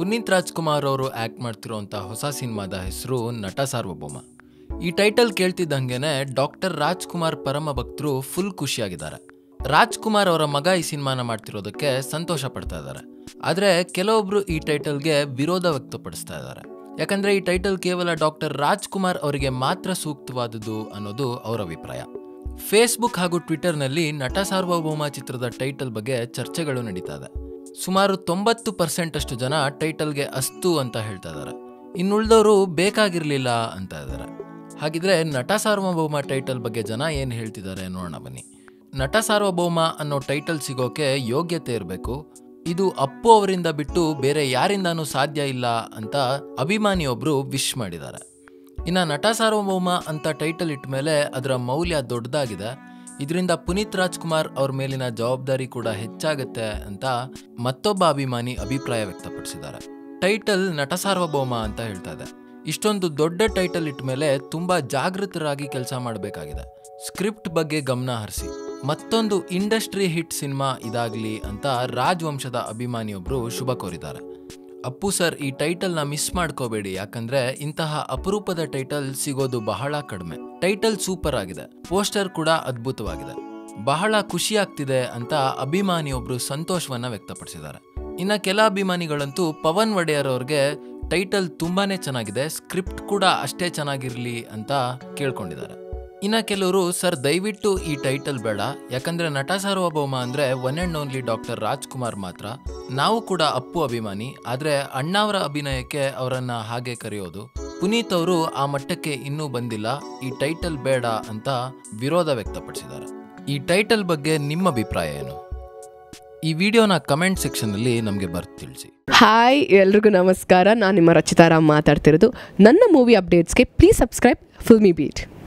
ಪುನೀತ್ ರಾಜ್ಕುಮಾರ್ ಅವರು ಆಕ್ಟ್ ಮಾಡ್ತಿರೋಂಥ ಹೊಸ ಸಿನಿಮಾದ ಹೆಸರು ನಟ ಸಾರ್ವಭೌಮ ಈ ಟೈಟಲ್ ಕೇಳ್ತಿದ್ದಂಗೆನೆ ಡಾಕ್ಟರ್ ರಾಜ್ಕುಮಾರ್ ಪರಮ ಭಕ್ತರು ಫುಲ್ ಖುಷಿಯಾಗಿದ್ದಾರೆ ರಾಜ್ಕುಮಾರ್ ಅವರ ಮಗ ಈ ಸಿನಿಮಾನ ಮಾಡ್ತಿರೋದಕ್ಕೆ ಸಂತೋಷ ಪಡ್ತಾ ಇದ್ದಾರೆ ಆದರೆ ಕೆಲವೊಬ್ರು ಈ ಟೈಟಲ್ಗೆ ವಿರೋಧ ವ್ಯಕ್ತಪಡಿಸ್ತಾ ಇದ್ದಾರೆ ಯಾಕಂದ್ರೆ ಈ ಟೈಟಲ್ ಕೇವಲ ಡಾಕ್ಟರ್ ರಾಜ್ಕುಮಾರ್ ಅವರಿಗೆ ಮಾತ್ರ ಸೂಕ್ತವಾದುದು ಅನ್ನೋದು ಅವರ ಅಭಿಪ್ರಾಯ ಫೇಸ್ಬುಕ್ ಹಾಗೂ ಟ್ವಿಟರ್ನಲ್ಲಿ ನಟ ಸಾರ್ವಭೌಮ ಚಿತ್ರದ ಟೈಟಲ್ ಬಗ್ಗೆ ಚರ್ಚೆಗಳು ನಡೀತಾ ಇದೆ ಸುಮಾರು ತೊಂಬತ್ತು ಪರ್ಸೆಂಟ್ ಅಷ್ಟು ಜನ ಟೈಟಲ್ಗೆ ಅಸ್ತು ಅಂತ ಹೇಳ್ತಾ ಇದ್ದಾರೆ ಇನ್ನುಳಿದವರು ಬೇಕಾಗಿರ್ಲಿಲ್ಲ ಅಂತ ಇದ್ದಾರೆ ಹಾಗಿದ್ರೆ ನಟ ಸಾರ್ವಭೌಮ ಟೈಟಲ್ ಬಗ್ಗೆ ಜನ ಏನು ಹೇಳ್ತಿದ್ದಾರೆ ನೋಡೋಣ ಬನ್ನಿ ನಟ ಸಾರ್ವಭೌಮ ಅನ್ನೋ ಟೈಟಲ್ ಸಿಗೋಕೆ ಯೋಗ್ಯತೆ ಇರಬೇಕು ಇದು ಅಪ್ಪು ಅವರಿಂದ ಬಿಟ್ಟು ಬೇರೆ ಯಾರಿಂದಾನೂ ಸಾಧ್ಯ ಇಲ್ಲ ಅಂತ ಅಭಿಮಾನಿಯೊಬ್ರು ವಿಶ್ ಮಾಡಿದ್ದಾರೆ ಇನ್ನ ನಟ ಸಾರ್ವಭೌಮ ಅಂತ ಟೈಟಲ್ ಇಟ್ಟ ಮೇಲೆ ಅದರ ಮೌಲ್ಯ ದೊಡ್ಡದಾಗಿದೆ ಇದರಿಂದ ಪುನೀತ್ ರಾಜ್ಕುಮಾರ್ ಅವ್ರ ಮೇಲಿನ ಜವಾಬ್ದಾರಿ ಕೂಡ ಹೆಚ್ಚಾಗತ್ತೆ ಅಂತ ಮತ್ತೊಬ್ಬ ಅಭಿಮಾನಿ ಅಭಿಪ್ರಾಯ ವ್ಯಕ್ತಪಡಿಸಿದ್ದಾರೆ ಟೈಟಲ್ ನಟ ಸಾರ್ವಭೌಮ ಅಂತ ಹೇಳ್ತಾ ಇದೆ ಇಷ್ಟೊಂದು ದೊಡ್ಡ ಟೈಟಲ್ ಇಟ್ಟ ಮೇಲೆ ತುಂಬಾ ಜಾಗೃತರಾಗಿ ಕೆಲಸ ಮಾಡಬೇಕಾಗಿದೆ ಸ್ಕ್ರಿಪ್ಟ್ ಬಗ್ಗೆ ಗಮನ ಹರಿಸಿ ಮತ್ತೊಂದು ಇಂಡಸ್ಟ್ರಿ ಹಿಟ್ ಸಿನಿಮಾ ಇದಾಗ್ಲಿ ಅಂತ ರಾಜವಂಶದ ಅಭಿಮಾನಿಯೊಬ್ರು ಶುಭ ಕೋರಿದ್ದಾರೆ ಅಪ್ಪು ಸರ್ ಈ ಟೈಟಲ್ನ ಮಿಸ್ ಮಾಡ್ಕೋಬೇಡಿ ಯಾಕಂದ್ರೆ ಇಂತಹ ಅಪರೂಪದ ಟೈಟಲ್ ಸಿಗೋದು ಬಹಳ ಕಡಿಮೆ ಟೈಟಲ್ ಸೂಪರ್ ಆಗಿದೆ ಪೋಸ್ಟರ್ ಕೂಡ ಅದ್ಭುತವಾಗಿದೆ ಬಹಳ ಖುಷಿ ಆಗ್ತಿದೆ ಅಂತ ಅಭಿಮಾನಿಯೊಬ್ರು ಸಂತೋಷವನ್ನ ವ್ಯಕ್ತಪಡಿಸಿದ್ದಾರೆ ಇನ್ನ ಕೆಲ ಅಭಿಮಾನಿಗಳಂತೂ ಪವನ್ ಒಡೆಯರ್ ಅವ್ರಿಗೆ ಟೈಟಲ್ ತುಂಬಾನೇ ಚೆನ್ನಾಗಿದೆ ಸ್ಕ್ರಿಪ್ಟ್ ಕೂಡ ಅಷ್ಟೇ ಚೆನ್ನಾಗಿರ್ಲಿ ಅಂತ ಕೇಳ್ಕೊಂಡಿದ್ದಾರೆ ಇನ್ನ ಕೆಲವರು ಸರ್ ದಯವಿಟ್ಟು ಈ ಟೈಟಲ್ ಬೇಡ ಯಾಕಂದ್ರೆ ನಟ ಸಾರ್ವಭೌಮ ಅಂದ್ರೆ one and only doctor Rajkumar ಮಾತ್ರ ನಾವು ಕೂಡ ಅಪ್ಪು ಅಭಿಮಾನಿ ಆದ್ರೆ ಅಣ್ಣಾವರ ಅಭಿನಯಕ್ಕೆ ಅವರನ್ನ ಹಾಗೆ ಕರೆಯೋದು ಪುನೀತ್ ಅವರು ಆ ಮಟ್ಟಕ್ಕೆ ಇನ್ನೂ ಬಂದಿಲ್ಲ ಈ ಟೈಟಲ್ ಬೇಡ ಅಂತ ವಿರೋಧ ವ್ಯಕ್ತಪಡಿಸಿದ್ದಾರೆ ಈ ಟೈಟಲ್ ಬಗ್ಗೆ ನಿಮ್ಮ ಅಭಿಪ್ರಾಯ ಏನು ಈ ವಿಡಿಯೋನ ಕಮೆಂಟ್ ಸೆಕ್ಷನಲ್ಲಿ ನಮಗೆ ಬರ್ದು ತಿಳಿಸಿ ಹಾಯ್ ಎಲ್ರಿಗೂ ನಮಸ್ಕಾರ ನಾನು ನಿಮ್ಮ ರಚಿತಾರಾಮ್ ಮಾತಾಡ್ತಿರೋದು ನನ್ನ movie ಅಪ್ಡೇಟ್ಸ್ಗೆ please subscribe filmy beet